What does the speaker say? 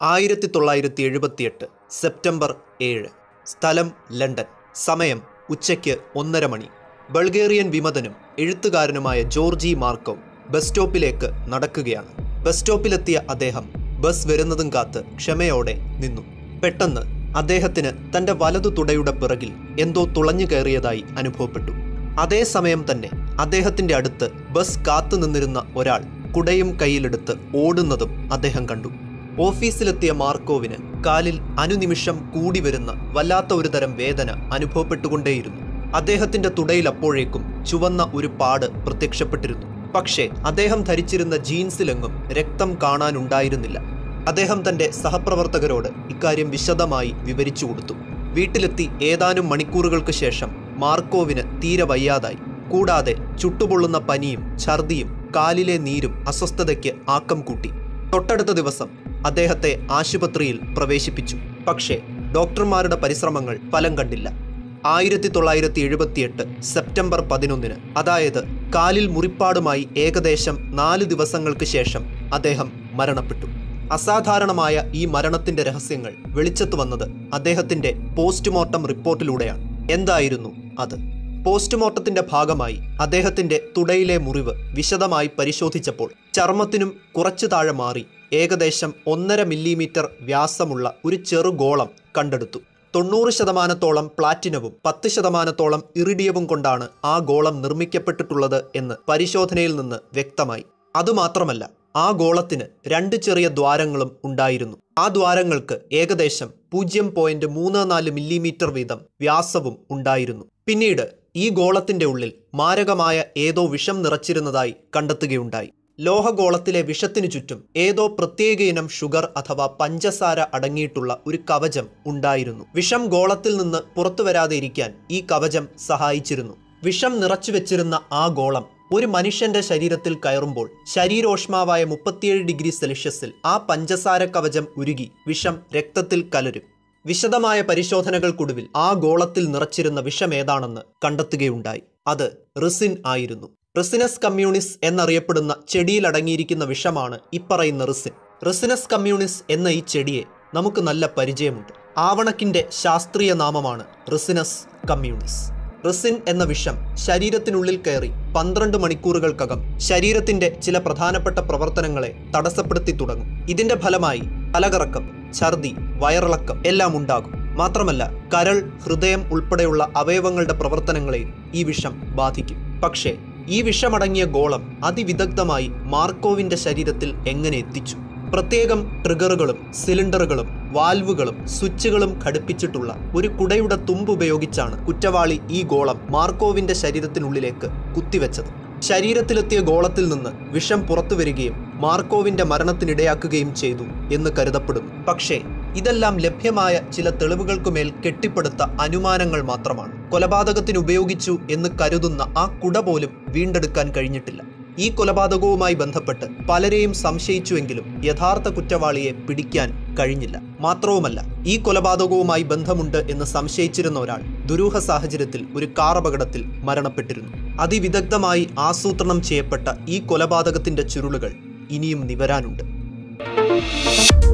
ആയിരത്തി തൊള്ളായിരത്തി എഴുപത്തിയെട്ട് സെപ്റ്റംബർ ഏഴ് സ്ഥലം ലണ്ടൻ സമയം ഉച്ചയ്ക്ക് ഒന്നര മണി ബൾഗേറിയൻ വിമതനും എഴുത്തുകാരനുമായ ജോർജി മാർക്കോ ബസ് സ്റ്റോപ്പിലേക്ക് നടക്കുകയാണ് ബസ് സ്റ്റോപ്പിലെത്തിയ അദ്ദേഹം ബസ് വരുന്നതും കാത്ത് ക്ഷമയോടെ നിന്നു പെട്ടെന്ന് അദ്ദേഹത്തിന് തന്റെ വലതു തുടയുടെ പിറകിൽ എന്തോ തുളഞ്ഞു കയറിയതായി അനുഭവപ്പെട്ടു അതേസമയം തന്നെ അദ്ദേഹത്തിന്റെ അടുത്ത് ബസ് കാത്തു നിന്നിരുന്ന ഒരാൾ കുടയും കയ്യിലെടുത്ത് ഓടുന്നതും അദ്ദേഹം കണ്ടു ഓഫീസിലെത്തിയ മാർക്കോവിന് കാലിൽ അനുനിമിഷം കൂടി വരുന്ന വല്ലാത്ത ഒരു തരം വേദന അനുഭവപ്പെട്ടുകൊണ്ടേയിരുന്നു അദ്ദേഹത്തിന്റെ തുടയിൽ അപ്പോഴേക്കും ചുവന്ന ഒരു പാട് പ്രത്യക്ഷപ്പെട്ടിരുന്നു പക്ഷേ അദ്ദേഹം ധരിച്ചിരുന്ന ജീൻസിലെങ്ങും രക്തം കാണാനുണ്ടായിരുന്നില്ല അദ്ദേഹം തന്റെ സഹപ്രവർത്തകരോട് ഇക്കാര്യം വിശദമായി വിവരിച്ചു കൊടുത്തു വീട്ടിലെത്തി ഏതാനും മണിക്കൂറുകൾക്ക് ശേഷം മാർക്കോവിന് തീരെ വയ്യാതായി കൂടാതെ ചുട്ടുപൊള്ളുന്ന പനിയും ഛർദിയും കാലിലെ നീരും അസ്വസ്ഥതയ്ക്ക് ആക്കം കൂട്ടി തൊട്ടടുത്ത ദിവസം അദ്ദേഹത്തെ ആശുപത്രിയിൽ പ്രവേശിപ്പിച്ചു പക്ഷേ ഡോക്ടർമാരുടെ പരിശ്രമങ്ങൾ ഫലം കണ്ടില്ല ആയിരത്തി തൊള്ളായിരത്തി എഴുപത്തിയെട്ട് സെപ്റ്റംബർ പതിനൊന്നിന് അതായത് കാലിൽ മുറിപ്പാടുമായി ഏകദേശം നാല് ദിവസങ്ങൾക്ക് ശേഷം അദ്ദേഹം മരണപ്പെട്ടു അസാധാരണമായ ഈ മരണത്തിന്റെ രഹസ്യങ്ങൾ വെളിച്ചത്ത് വന്നത് അദ്ദേഹത്തിന്റെ പോസ്റ്റ്മോർട്ടം റിപ്പോർട്ടിലൂടെയാണ് എന്തായിരുന്നു അത് പോസ്റ്റ്മോർട്ടത്തിന്റെ ഭാഗമായി അദ്ദേഹത്തിന്റെ തുടയിലെ മുറിവ് വിശദമായി പരിശോധിച്ചപ്പോൾ ചർമ്മത്തിനും കുറച്ചു താഴെ മാറി ഏകദേശം ഒന്നര മില്ലിമീറ്റർ വ്യാസമുള്ള ഒരു ചെറുഗോളം കണ്ടെടുത്തു തൊണ്ണൂറ് ശതമാനത്തോളം പ്ലാറ്റിനവും പത്ത് ശതമാനത്തോളം ഇറിഡിയവും കൊണ്ടാണ് ആ ഗോളം നിർമ്മിക്കപ്പെട്ടിട്ടുള്ളത് എന്ന് പരിശോധനയിൽ നിന്ന് വ്യക്തമായി അതുമാത്രമല്ല ആ ഗോളത്തിന് രണ്ട് ചെറിയ ദ്വാരങ്ങളും ഉണ്ടായിരുന്നു ആ ദ്വാരങ്ങൾക്ക് ഏകദേശം പൂജ്യം പോയിന്റ് മൂന്ന് നാല് മില്ലിമീറ്റർ വീതം വ്യാസവും ഉണ്ടായിരുന്നു പിന്നീട് ഈ ഗോളത്തിന്റെ ഉള്ളിൽ മാരകമായ ഏതോ വിഷം നിറച്ചിരുന്നതായി കണ്ടെത്തുകയുണ്ടായി ലോഹഗോളത്തിലെ വിഷത്തിനു ചുറ്റും ഏതോ പ്രത്യേക ഇനം ഷുഗർ അഥവാ പഞ്ചസാര അടങ്ങിയിട്ടുള്ള ഒരു കവചം ഉണ്ടായിരുന്നു വിഷം ഗോളത്തിൽ നിന്ന് പുറത്തു വരാതെ ഇരിക്കാൻ ഈ കവചം സഹായിച്ചിരുന്നു വിഷം നിറച്ചു വെച്ചിരുന്ന ആ ഗോളം ഒരു മനുഷ്യന്റെ ശരീരത്തിൽ കയറുമ്പോൾ ശരീരോഷ്മാവായ മുപ്പത്തിയേഴ് ഡിഗ്രി സെൽഷ്യസിൽ ആ പഞ്ചസാര കവചം ഉരുകി വിഷം രക്തത്തിൽ കലരും വിശദമായ പരിശോധനകൾക്കൊടുവിൽ ആ ഗോളത്തിൽ നിറച്ചിരുന്ന വിഷം ഏതാണെന്ന് കണ്ടെത്തുകയുണ്ടായി അത് റിസിൻ ആയിരുന്നു റിസിനസ് കമ്മ്യൂണിസ് എന്നറിയപ്പെടുന്ന ചെടിയിൽ അടങ്ങിയിരിക്കുന്ന വിഷമാണ് ഇപ്പറയുന്ന റിസിൻ റിസിനസ് കമ്മ്യൂണിസ് എന്ന ഈ ചെടിയെ നമുക്ക് നല്ല പരിചയമുണ്ട് ആവണക്കിന്റെ ശാസ്ത്രീയ നാമമാണ് റിസിനസ് കമ്മ്യൂണിസ് റിസിൻ എന്ന വിഷം ശരീരത്തിനുള്ളിൽ കയറി പന്ത്രണ്ട് മണിക്കൂറുകൾക്കകം ശരീരത്തിന്റെ ചില പ്രധാനപ്പെട്ട പ്രവർത്തനങ്ങളെ തടസ്സപ്പെടുത്തി തുടങ്ങും ഇതിന്റെ ഫലമായി തലകറക്കം ഛർദി വയറിളക്കം എല്ലാം ഉണ്ടാകും മാത്രമല്ല കരൾ ഹൃദയം ഉൾപ്പെടെയുള്ള അവയവങ്ങളുടെ പ്രവർത്തനങ്ങളെയും ഈ വിഷം ബാധിക്കും പക്ഷേ ഈ വിഷമടങ്ങിയ ഗോളം അതിവിദഗ്ധമായി മാർക്കോവിന്റെ ശരീരത്തിൽ എങ്ങനെ എത്തിച്ചു പ്രത്യേകം ട്രിഗറുകളും സിലിണ്ടറുകളും വാൽവുകളും സ്വിച്ചുകളും ഘടിപ്പിച്ചിട്ടുള്ള ഒരു കുടയുടെ തുമ്പ് ഉപയോഗിച്ചാണ് കുറ്റവാളി ഈ ഗോളം മാർക്കോവിന്റെ ശരീരത്തിനുള്ളിലേക്ക് കുത്തിവെച്ചത് ശരീരത്തിലെത്തിയ ഗോളത്തിൽ നിന്ന് വിഷം പുറത്തു വരികയും മാർക്കോവിന്റെ മരണത്തിനിടയാക്കുകയും ചെയ്തു എന്ന് കരുതപ്പെടുന്നു പക്ഷേ ഇതെല്ലാം ലഭ്യമായ ചില തെളിവുകൾക്കുമേൽ കെട്ടിപ്പടുത്ത അനുമാനങ്ങൾ മാത്രമാണ് കൊലപാതകത്തിന് ഉപയോഗിച്ചു എന്ന് കരുതുന്ന ആ കുട പോലും വീണ്ടെടുക്കാൻ കഴിഞ്ഞിട്ടില്ല ഈ കൊലപാതകവുമായി ബന്ധപ്പെട്ട് പലരെയും സംശയിച്ചുവെങ്കിലും യഥാർത്ഥ കുറ്റവാളിയെ പിടിക്കാൻ കഴിഞ്ഞില്ല മാത്രവുമല്ല ഈ കൊലപാതകവുമായി ബന്ധമുണ്ട് എന്ന് സംശയിച്ചിരുന്ന ഒരാൾ ദുരൂഹ സാഹചര്യത്തിൽ ഒരു കാർ അപകടത്തിൽ മരണപ്പെട്ടിരുന്നു അതിവിദഗ്ധമായി ആസൂത്രണം ചെയ്യപ്പെട്ട ഈ കൊലപാതകത്തിന്റെ ചുരുളുകൾ ഇനിയും നിവരാനുണ്ട്